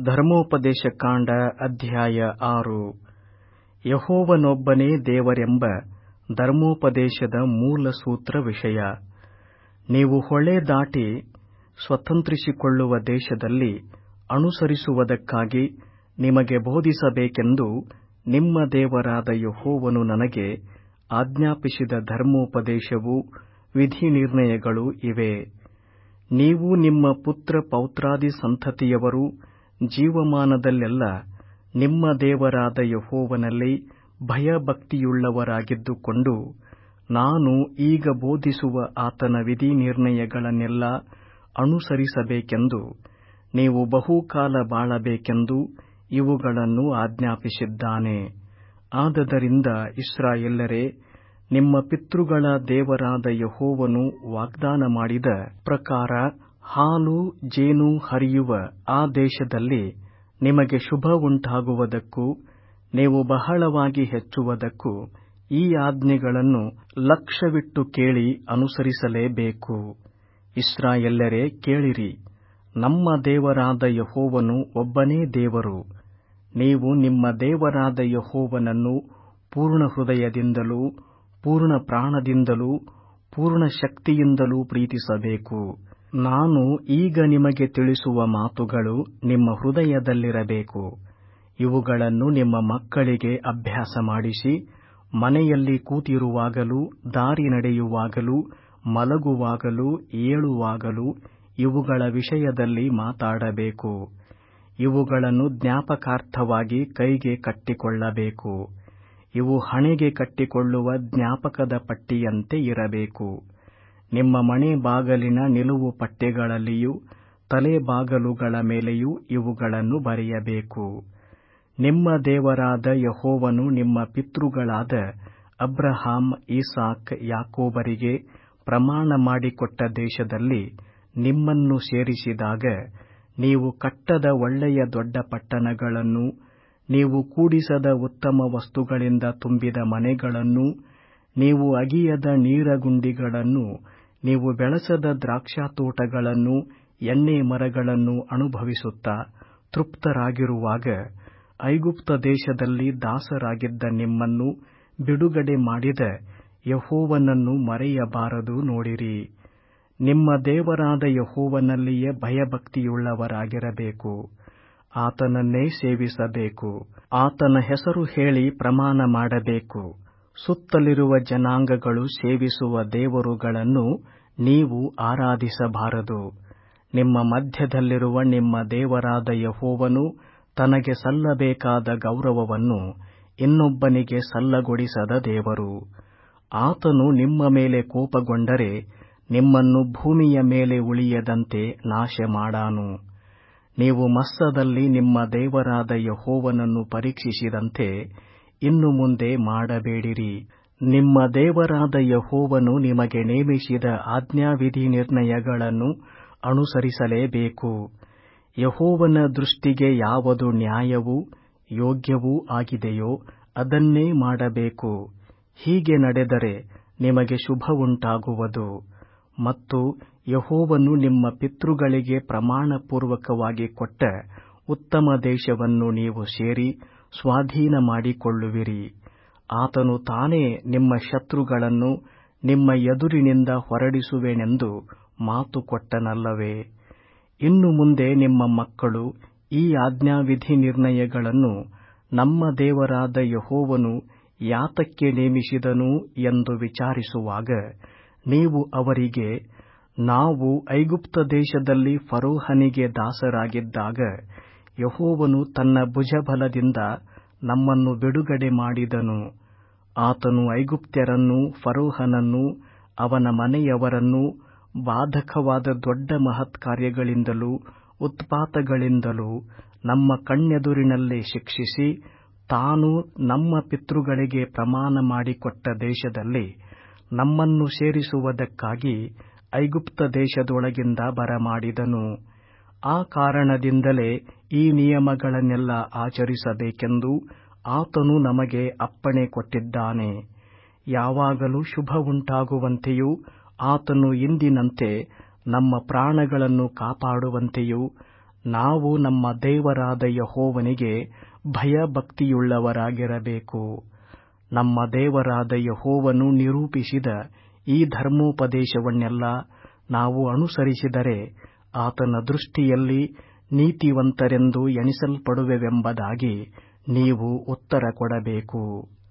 ಧರ್ಮೋಪದೇಶಕಾಂಡ ಅಧ್ಯಾಯ ಆರು ಯೆಹೋವನೊಬ್ಬನೇ ದೇವರೆಂಬ ಧರ್ಮೋಪದೇಶದ ಮೂಲ ಸೂತ್ರ ವಿಷಯ ನೀವು ಹೊಳೆ ದಾಟಿ ಸ್ವತಂತ್ರಿಸಿಕೊಳ್ಳುವ ದೇಶದಲ್ಲಿ ಅನುಸರಿಸುವುದಕ್ಕಾಗಿ ನಿಮಗೆ ಬೋಧಿಸಬೇಕೆಂದು ನಿಮ್ಮ ದೇವರಾದ ಯೆಹೋವನು ನನಗೆ ಆಜ್ಞಾಪಿಸಿದ ಧರ್ಮೋಪದೇಶವೂ ವಿಧಿನಿರ್ಣಯಗಳೂ ಇವೇ ನೀವು ನಿಮ್ಮ ಪುತ್ರ ಪೌತ್ರಾದಿ ಸಂತತಿಯವರೂ ಜೀವಮಾನದಲ್ಲೆಲ್ಲಾ ನಿಮ್ಮ ದೇವರಾದ ಯೆಹೋವನಲ್ಲಿ ಭಯಭಕ್ತಿಯುಳ್ಳವರಾಗಿದ್ದುಕೊಂಡು ನಾನು ಈಗ ಬೋಧಿಸುವ ಆತನ ವಿಧಿನಿರ್ಣಯಗಳನ್ನೆಲ್ಲಾ ಅನುಸರಿಸಬೇಕೆಂದು ನೀವು ಬಹುಕಾಲ ಬಾಳಬೇಕೆಂದು ಇವುಗಳನ್ನು ಆಜ್ಞಾಪಿಸಿದ್ದಾನೆ ಆದದರಿಂದ ಇಸ್ರಾಯೇಲರೇ ನಿಮ್ಮ ಪಿತೃಗಳ ದೇವರಾದ ಯೆಹೋವನು ವಾಗ್ದಾನ ಮಾಡಿದ ಪ್ರಕಾರ ಹಾಲು ಜೇನು ಹರಿಯುವ ಆ ದೇಶದಲ್ಲಿ ನಿಮಗೆ ಶುಭವುಂಟಾಗುವುದಕ್ಕೂ ನೀವು ಬಹಳವಾಗಿ ಹೆಚ್ಚುವುದಕ್ಕೂ ಈ ಆಜ್ಞೆಗಳನ್ನು ಲಕ್ಷ್ಯವಿಟ್ಟು ಕೇಳಿ ಅನುಸರಿಸಲೇಬೇಕು ಇಸ್ರಾಯೇಲರೇ ಕೇಳಿರಿ ನಮ್ಮ ದೇವರಾದ ಯೆಹೋವನು ಒಬ್ಬನೇ ದೇವರು ನೀವು ನಿಮ್ಮ ದೇವರಾದ ಯೆಹೋವನನ್ನು ಪೂರ್ಣ ಹೃದಯದಿಂದಲೂ ಪೂರ್ಣ ಪ್ರಾಣದಿಂದಲೂ ಪೂರ್ಣ ಶಕ್ತಿಯಿಂದಲೂ ಪ್ರೀತಿಸಬೇಕು ನಾನು ಈಗ ನಿಮಗೆ ತಿಳಿಸುವ ಮಾತುಗಳು ನಿಮ್ಮ ಹೃದಯದಲ್ಲಿರಬೇಕು ಇವುಗಳನ್ನು ನಿಮ್ಮ ಮಕ್ಕಳಿಗೆ ಅಭ್ಯಾಸ ಮಾಡಿಸಿ ಮನೆಯಲ್ಲಿ ಕೂತಿರುವಾಗಲೂ ದಾರಿ ನಡೆಯುವಾಗಲೂ ಮಲಗುವಾಗಲೂ ಏಳುವಾಗಲೂ ಇವುಗಳ ವಿಷಯದಲ್ಲಿ ಮಾತಾಡಬೇಕು ಇವುಗಳನ್ನು ಜ್ಞಾಪಕಾರ್ಥವಾಗಿ ಕೈಗೆ ಕಟ್ಟಿಕೊಳ್ಳಬೇಕು ಇವು ಹಣೆಗೆ ಕಟ್ಟಿಕೊಳ್ಳುವ ಜ್ಞಾಪಕದ ಪಟ್ಟಿಯಂತೆ ಇರಬೇಕು ನಿಮ್ಮ ಮನೆ ಬಾಗಿಲಿನ ನಿಲುವು ಪಟ್ಟಿಗಳಲ್ಲಿಯೂ ತಲೆಬಾಗಲುಗಳ ಮೇಲೆಯೂ ಇವುಗಳನ್ನು ಬರೆಯಬೇಕು ನಿಮ್ಮ ದೇವರಾದ ಯೆಹೋವನು ನಿಮ್ಮ ಪಿತೃಗಳಾದ ಅಬ್ರಹಾಂ ಇಸಾಕ್ ಯಾಕೋಬರಿಗೆ ಪ್ರಮಾಣ ಮಾಡಿಕೊಟ್ಟ ದೇಶದಲ್ಲಿ ನಿಮ್ಮನ್ನು ಸೇರಿಸಿದಾಗ ನೀವು ಕಟ್ಟದ ಒಳ್ಳೆಯ ದೊಡ್ಡ ಪಟ್ಟಣಗಳನ್ನೂ ನೀವು ಕೂಡಿಸದ ಉತ್ತಮ ವಸ್ತುಗಳಿಂದ ತುಂಬಿದ ಮನೆಗಳನ್ನೂ ನೀವು ಅಗಿಯದ ನೀರಗುಂಡಿಗಳನ್ನೂ ನೀವು ಬೆಳೆಸದ ದ್ರಾಕ್ಷಾತೋಟಗಳನ್ನೂ ಎಣ್ಣೆ ಮರಗಳನ್ನೂ ಅನುಭವಿಸುತ್ತಾ ತೃಪ್ತರಾಗಿರುವಾಗ ಐಗುಪ್ತ ದೇಶದಲ್ಲಿ ದಾಸರಾಗಿದ್ದ ನಿಮ್ಮನ್ನು ಬಿಡುಗಡೆ ಮಾಡಿದ ಯೆಹೋವನನ್ನು ಮರೆಯಬಾರದು ನೋಡಿರಿ ನಿಮ್ಮ ದೇವರಾದ ಯೆಹೋವನಲ್ಲಿಯೇ ಭಯಭಕ್ತಿಯುಳ್ಳವರಾಗಿರಬೇಕು ಆತನನ್ನೇ ಸೇವಿಸಬೇಕು ಆತನ ಹೆಸರು ಹೇಳಿ ಪ್ರಮಾಣ ಮಾಡಬೇಕು ಸುತ್ತಲಿರುವ ಜನಾಂಗಗಳು ಸೇವಿಸುವ ದೇವರುಗಳನ್ನು ನೀವು ಆರಾಧಿಸಬಾರದು ನಿಮ್ಮ ಮಧ್ಯದಲ್ಲಿರುವ ನಿಮ್ಮ ದೇವರಾದ ಯೆಹೋವನು ತನಗೆ ಸಲ್ಲಬೇಕಾದ ಗೌರವವನ್ನು ಇನ್ನೊಬ್ಬನಿಗೆ ಸಲ್ಲಗೊಡಿಸದ ದೇವರು ಆತನು ನಿಮ್ಮ ಮೇಲೆ ಕೋಪಗೊಂಡರೆ ನಿಮ್ಮನ್ನು ಭೂಮಿಯ ಮೇಲೆ ಉಳಿಯದಂತೆ ನಾಶ ಮಾಡಾನು ನೀವು ಮಸ್ಸದಲ್ಲಿ ನಿಮ್ಮ ದೇವರಾದ ಯೆಹೋವನನ್ನು ಪರೀಕ್ಷಿಸಿದಂತೆ ಇನ್ನು ಮುಂದೆ ಮಾಡಬೇಡಿರಿ ನಿಮ್ಮ ದೇವರಾದ ಯೆಹೋವನು ನಿಮಗೆ ನೇಮಿಸಿದ ಆಜ್ಞಾವಿಧಿ ನಿರ್ಣಯಗಳನ್ನು ಅನುಸರಿಸಲೇಬೇಕು ಯೆಹೋವನ ದೃಷ್ಟಿಗೆ ಯಾವುದು ನ್ಯಾಯವೂ ಯೋಗ್ಯವೂ ಆಗಿದೆಯೋ ಅದನ್ನೇ ಮಾಡಬೇಕು ಹೀಗೆ ನಡೆದರೆ ನಿಮಗೆ ಶುಭವುಂಟಾಗುವುದು ಮತ್ತು ಯೆಹೋವನು ನಿಮ್ಮ ಪಿತೃಗಳಿಗೆ ಪ್ರಮಾಣಪೂರ್ವಕವಾಗಿ ಕೊಟ್ಟ ಉತ್ತಮ ದೇಶವನ್ನು ನೀವು ಸೇರಿ ಸ್ವಾಧೀನ ಮಾಡಿಕೊಳ್ಳುವಿರಿ ಆತನು ತಾನೇ ನಿಮ್ಮ ಶತ್ರುಗಳನ್ನು ನಿಮ್ಮ ಎದುರಿನಿಂದ ಹೊರಡಿಸುವೆನೆಂದು ಮಾತು ಕೊಟ್ಟನಲ್ಲವೇ ಇನ್ನು ಮುಂದೆ ನಿಮ್ಮ ಮಕ್ಕಳು ಈ ಆಜ್ಞಾವಿಧಿ ನಿರ್ಣಯಗಳನ್ನು ನಮ್ಮ ದೇವರಾದ ಯೆಹೋವನು ಯಾತಕ್ಕೆ ನೇಮಿಸಿದನು ಎಂದು ವಿಚಾರಿಸುವಾಗ ನೀವು ಅವರಿಗೆ ನಾವು ಐಗುಪ್ತ ದೇಶದಲ್ಲಿ ಫರೋಹನಿಗೆ ದಾಸರಾಗಿದ್ದಾಗ ಯೆಹೋವನು ತನ್ನ ಭುಜಬಲದಿಂದ ನಮ್ಮನ್ನು ಬಿಡುಗಡೆ ಮಾಡಿದನು ಆತನು ಐಗುಪ್ತ್ಯರನ್ನೂ ಫರೋಹನನ್ನೂ ಅವನ ಮನೆಯವರನ್ನೂ ಬಾಧಕವಾದ ದೊಡ್ಡ ಮಹತ್ಕಾರ್ಯಗಳಿಂದಲೂ ಉತ್ಪಾತಗಳಿಂದಲೂ ನಮ್ಮ ಕಣ್ಣೆದುರಿನಲ್ಲೇ ಶಿಕ್ಷಿಸಿ ತಾನು ನಮ್ಮ ಪಿತೃಗಳಿಗೆ ಪ್ರಮಾಣ ಮಾಡಿಕೊಟ್ಟ ದೇಶದಲ್ಲಿ ನಮ್ಮನ್ನು ಸೇರಿಸುವುದಕ್ಕಾಗಿ ಐಗುಪ್ತ ದೇಶದೊಳಗಿಂದ ಬರಮಾಡಿದನು ಆ ಕಾರಣದಿಂದಲೇ ಈ ನಿಯಮಗಳನ್ನೆಲ್ಲ ಆಚರಿಸಬೇಕೆಂದು ಆತನು ನಮಗೆ ಅಪ್ಪಣೆ ಕೊಟ್ಟಿದ್ದಾನೆ ಯಾವಾಗಲೂ ಶುಭವುಂಟಾಗುವಂತೆಯೂ ಆತನು ಇಂದಿನಂತೆ ನಮ್ಮ ಪ್ರಾಣಗಳನ್ನು ಕಾಪಾಡುವಂತೆಯೂ ನಾವು ನಮ್ಮ ದೇವರಾದ ಯಹೋವನಿಗೆ ಭಯಭಕ್ತಿಯುಳ್ಳವರಾಗಿರಬೇಕು ನಮ್ಮ ದೇವರಾದ ಯಹೋವನು ನಿರೂಪಿಸಿದ ಈ ಧರ್ಮೋಪದೇಶವನ್ನೆಲ್ಲ ನಾವು ಅನುಸರಿಸಿದರೆ ಆತನ ದೃಷ್ಟಿಯಲ್ಲಿ ನೀತಿವಂತರೆಂದು ಎಣಿಸಲ್ಪಡುವೆವೆಂಬುದಾಗಿ ನೀವು ಉತ್ತರ ಕೊಡಬೇಕು